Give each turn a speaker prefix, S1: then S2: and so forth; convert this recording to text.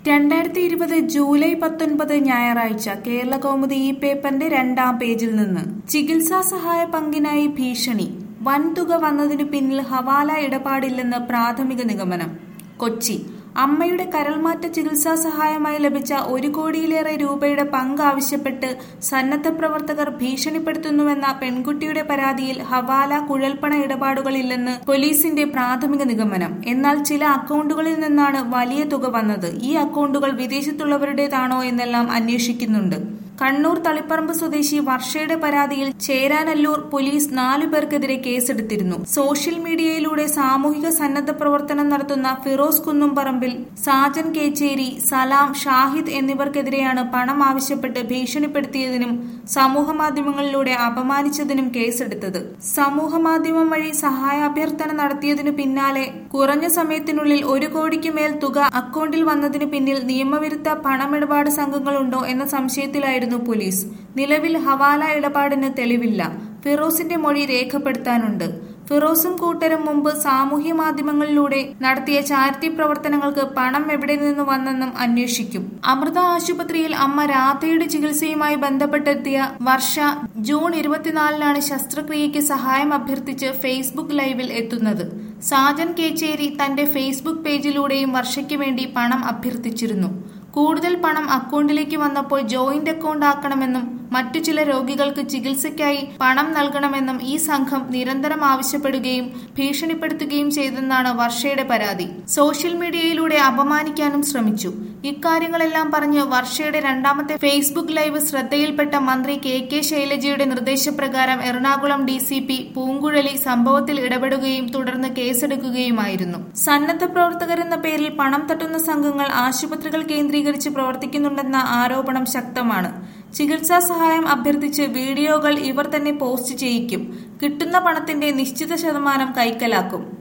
S1: രണ്ടായിരത്തി ഇരുപത് ജൂലൈ പത്തൊൻപത് ഞായറാഴ്ച കേരള കൗമുദി ഈ പേപ്പറിന്റെ രണ്ടാം പേജിൽ നിന്ന് ചികിത്സാ സഹായ പങ്കിനായി ഭീഷണി വൻതുക വന്നതിനു പിന്നിൽ ഹവാല ഇടപാടില്ലെന്ന് പ്രാഥമിക നിഗമനം കൊച്ചി അമ്മയുടെ കരൾമാറ്റ ചികിത്സാ സഹായമായി ലഭിച്ച ഒരു കോടിയിലേറെ രൂപയുടെ പങ്ക് ആവശ്യപ്പെട്ട് സന്നദ്ധ പ്രവർത്തകർ ഭീഷണിപ്പെടുത്തുന്നുവെന്ന പെൺകുട്ടിയുടെ പരാതിയിൽ ഹവാല കുഴൽപ്പണ ഇടപാടുകളില്ലെന്ന് പോലീസിന്റെ പ്രാഥമിക നിഗമനം എന്നാൽ ചില അക്കൗണ്ടുകളിൽ നിന്നാണ് വലിയ തുക വന്നത് ഈ അക്കൗണ്ടുകൾ വിദേശത്തുള്ളവരുടേതാണോ എന്നെല്ലാം അന്വേഷിക്കുന്നുണ്ട് കണ്ണൂർ തളിപ്പറമ്പ് സ്വദേശി വർഷയുടെ പരാതിയിൽ ചേരാനല്ലൂർ പോലീസ് നാലു പേർക്കെതിരെ കേസെടുത്തിരുന്നു സോഷ്യൽ മീഡിയയിലൂടെ സാമൂഹിക സന്നദ്ധ പ്രവർത്തനം നടത്തുന്ന ഫിറോസ് കുന്നുംപറമ്പിൽ സാജൻ കേച്ചേരി സലാം ഷാഹിദ് എന്നിവർക്കെതിരെയാണ് പണം ആവശ്യപ്പെട്ട് ഭീഷണിപ്പെടുത്തിയതിനും സമൂഹമാധ്യമങ്ങളിലൂടെ അപമാനിച്ചതിനും കേസെടുത്തത് സമൂഹമാധ്യമം വഴി സഹായാഭ്യർത്ഥന നടത്തിയതിനു പിന്നാലെ കുറഞ്ഞ സമയത്തിനുള്ളിൽ ഒരു കോടിക്ക് മേൽ തുക അക്കൗണ്ടിൽ വന്നതിനു പിന്നിൽ നിയമവിരുദ്ധ പണമിടപാട് സംഘങ്ങളുണ്ടോ എന്ന സംശയത്തിലായിരുന്നു പോലീസ് നിലവിൽ ഹവാല ഇടപാടിന് തെളിവില്ല ഫിറോസിന്റെ മൊഴി രേഖപ്പെടുത്താനുണ്ട് ഫിറോസും കൂട്ടരും മുമ്പ് സാമൂഹ്യ മാധ്യമങ്ങളിലൂടെ നടത്തിയ ചാരിറ്റി പ്രവർത്തനങ്ങൾക്ക് പണം എവിടെ നിന്ന് വന്നെന്നും അന്വേഷിക്കും അമൃത ആശുപത്രിയിൽ അമ്മ രാധയുടെ ചികിത്സയുമായി ബന്ധപ്പെട്ടെത്തിയ വർഷ ജൂൺ ഇരുപത്തിനാലിനാണ് ശസ്ത്രക്രിയയ്ക്ക് സഹായം അഭ്യർത്ഥിച്ച് ഫേസ്ബുക്ക് ലൈവിൽ എത്തുന്നത് സാജൻ കേച്ചേരി തന്റെ ഫേസ്ബുക്ക് പേജിലൂടെയും വർഷയ്ക്ക് വേണ്ടി പണം അഭ്യർത്ഥിച്ചിരുന്നു കൂടുതൽ പണം അക്കൗണ്ടിലേക്ക് വന്നപ്പോൾ ജോയിന്റ് അക്കൗണ്ട് ആക്കണമെന്നും മറ്റു ചില രോഗികൾക്ക് ചികിത്സയ്ക്കായി പണം നൽകണമെന്നും ഈ സംഘം നിരന്തരം ആവശ്യപ്പെടുകയും ഭീഷണിപ്പെടുത്തുകയും ചെയ്തെന്നാണ് വർഷയുടെ പരാതി സോഷ്യൽ മീഡിയയിലൂടെ അപമാനിക്കാനും ശ്രമിച്ചു ഇക്കാര്യങ്ങളെല്ലാം പറഞ്ഞ് വർഷയുടെ രണ്ടാമത്തെ ഫേസ്ബുക്ക് ലൈവ് ശ്രദ്ധയിൽപ്പെട്ട മന്ത്രി കെ കെ ശൈലജയുടെ നിർദ്ദേശപ്രകാരം Ernakulam D C P Poonguzhali സംഭവത്തിൽ ഇടപെടുകയും തുടർന്ന് കേസെടുക്കുകയുമായിരുന്നു സന്നദ്ധ പ്രവർത്തകരെന്ന പേരിൽ പണം തട്ടുന്ന സംഘങ്ങൾ ആശുപത്രികൾ കേന്ദ്രീകരിച്ച് പ്രവർത്തിക്കുന്നുണ്ടെന്ന ആരോപണം ശക്തമാണ് ചികിത്സാ സഹായം അഭ്യർത്ഥിച്ച് വീഡിയോകൾ ഇവർ തന്നെ പോസ്റ്റ് ചെയ്യിക്കും കിട്ടുന്ന പണത്തിന്റെ നിശ്ചിത ശതമാനം കൈക്കലാക്കും